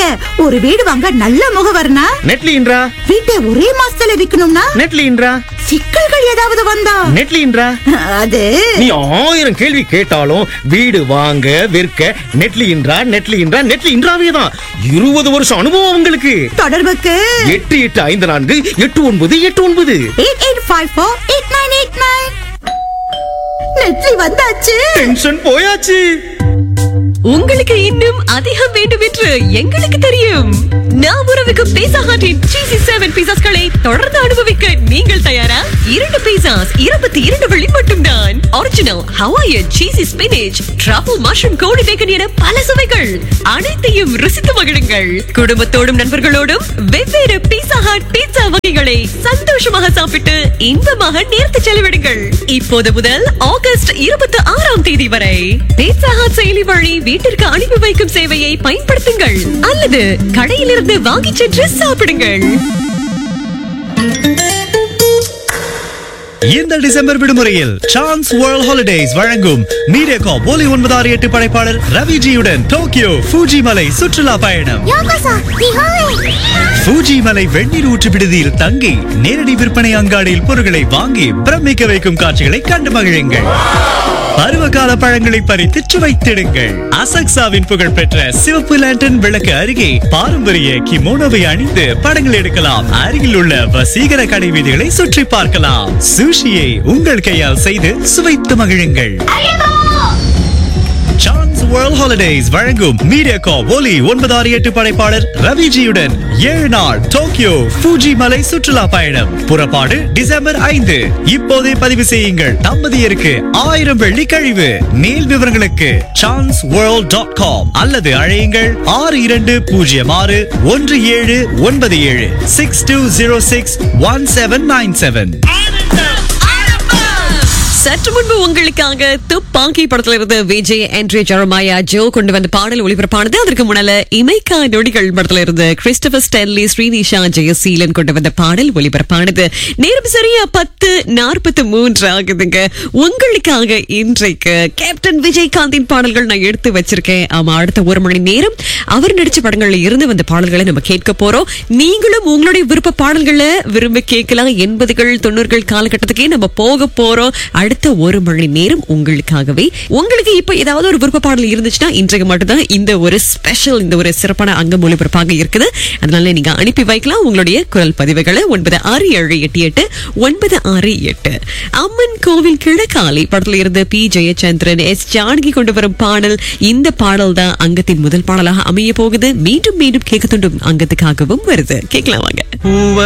ஒரு வீடு வாங்க நல்ல முகவர்னா நெட்லின்றா வீட்டை ஒரே மாசத்துல விக்கணும்னா நெட்லின்றா சிக்கல்கள் ஏதாவது வந்தா நெட்லின்றா அது நீ ஆயிரம் கேள்வி கேட்டாலும் வீடு வாங்க விற்க நெட்லின்றா நெட்லின்றா நெட்லின்றாவே தான் இருபது வருஷம் அனுபவம் உங்களுக்கு தொடர்புக்கு எட்டு எட்டு ஐந்து நான்கு எட்டு ஒன்பது எட்டு ஒன்பது eight eight five four eight nine eight nine நெட்லி வந்தாச்சு டென்ஷன் போயாச்சு உங்களுக்கு இன்னும் அதிகம் வேண்டும் என்று எங்களுக்கு தெரியும் நாம் உறவுக்கும் பீசா ஹாட்டின் சீசி செவன் பீசாஸ்களை தொடர்ந்து அனுபவிக்க நீங்கள் தயாரா இரண்டு பீசாஸ் இருபத்தி இரண்டு வெள்ளி மட்டும்தான் original Hawaiian cheesy spinach truffle mushroom கோழி பேக்கன் என பல சுவைகள் அனைத்தையும் ருசித்து மகிழுங்கள் குடும்பத்தோடும் நண்பர்களோடும் வெவ்வேறு பீசா ஹாட் பீட்சா வகைகளை சந்தோஷமாக சாப்பிட்டு இன்பமாக நேர்த்து செலவிடுங்கள் இப்போது முதல் ஆகஸ்ட் இருபத்தி ஆறாம் தேதி வரை பீட்சா ஹாட் செயலி வழி வீட்டிற்கு அனுப்பி வைக்கும் சேவையை பயன்படுத்துங்கள் அல்லது கடையிலிருந்து வாங்கிச் சென்று சாப்பிடுங்கள் இந்த டிசம்பர் விடுமுறையில் சான்ஸ் வேர்ல்ட் ஹாலிடேஸ் வழங்கும் மீடியாகாம் ஒலி ஒன்பதாறு எட்டு படைப்பாளர் ரவிஜியுடன் டோக்கியோ ஃபூஜி மலை சுற்றுலா பயணம் ஃபூஜி மலை வெந்நீர் ஊற்று விடுதியில் தங்கி நேரடி விற்பனை அங்காடியில் பொருட்களை வாங்கி பிரமிக்க வைக்கும் காட்சிகளை கண்டு மகிழுங்கள் பருவகால பழங்களை பறித்து சுவைத்திடுங்கள் அசக்சாவின் புகழ்பெற்ற சிவப்பு லேண்டன் விளக்கு அருகே பாரம்பரிய கிமோனோவை அணிந்து படங்கள் எடுக்கலாம் அருகில் உள்ள வசீகர கடை வீதிகளை சுற்றி பார்க்கலாம் சுஷியை உங்கள் கையால் செய்து சுவைத்து மகிழுங்கள் சான்ஸ் வேர்ல்ட் ஹாலிடேஸ் வழங்கும் மீடியா ஒலி ஒன்பது ஆறு எட்டு படைப்பாளர் ரவிஜியுடன் ஏழு நாள் டோக்கியோ ஃபூஜி மலை சுற்றுலா பயணம் புறப்பாடு டிசம்பர் ஐந்து இப்போதே பதிவு செய்யுங்கள் தம்பதியருக்கு ஆயிரம் வெள்ளி கழிவு மேல் விவரங்களுக்கு சான்ஸ் வேர்ல்ட் டாட் காம் அல்லது அழையுங்கள் ஆறு இரண்டு பூஜ்ஜியம் ஆறு ஒன்று ஏழு ஒன்பது ஏழு six two zero six one seven nine seven சற்று முன்பு உங்களுக்காக துப்பாக்கி படத்துல இருந்து விஜய் ஆண்ட்ரியா ஜெரமாயா ஜோ கொண்டு வந்த பாடல் ஒளிபரப்பானது அதற்கு முன்னால இமைக்கா நொடிகள் படத்துல இருந்து கிறிஸ்டபர் ஸ்டென்லி ஸ்ரீனிஷா ஜெயசீலன் கொண்டு வந்த பாடல் ஒளிபரப்பானது நேரம் சரியா பத்து நாற்பத்தி மூன்று ஆகுதுங்க உங்களுக்காக இன்றைக்கு கேப்டன் விஜயகாந்தின் பாடல்கள் நான் எடுத்து வச்சிருக்கேன் ஆமா அடுத்த ஒரு மணி நேரம் அவர் நடிச்ச படங்கள்ல இருந்து வந்த பாடல்களை நம்ம கேட்க போறோம் நீங்களும் உங்களுடைய விருப்ப பாடல்களை விரும்பி கேட்கலாம் எண்பதுகள் தொண்ணூறுகள் காலகட்டத்துக்கே நம்ம போக போறோம் அடுத்த ஒரு மணி நேரம் உங்களுக்காகவே உங்களுக்கு இப்ப ஏதாவது ஒரு விருப்ப பாடல் இருந்துச்சுன்னா இன்றைக்கு மட்டும்தான் இந்த ஒரு ஸ்பெஷல் இந்த ஒரு சிறப்பான அங்கம் ஒளிபரப்பாக இருக்குது அதனால நீங்க அனுப்பி வைக்கலாம் உங்களுடைய குரல் பதிவுகளை ஒன்பது ஆறு ஏழு எட்டு எட்டு ஒன்பது ஆறு எட்டு அம்மன் கோவில் கிழக்காலை படத்துல இருந்து பி ஜெயச்சந்திரன் எஸ் ஜானகி கொண்டு வரும் பாடல் இந்த பாடல் தான் அங்கத்தின் முதல் பாடலாக அமைய போகுது மீண்டும் மீண்டும் கேட்க தூண்டும் அங்கத்துக்காகவும் வருது கேட்கலாம் வாங்க பூவ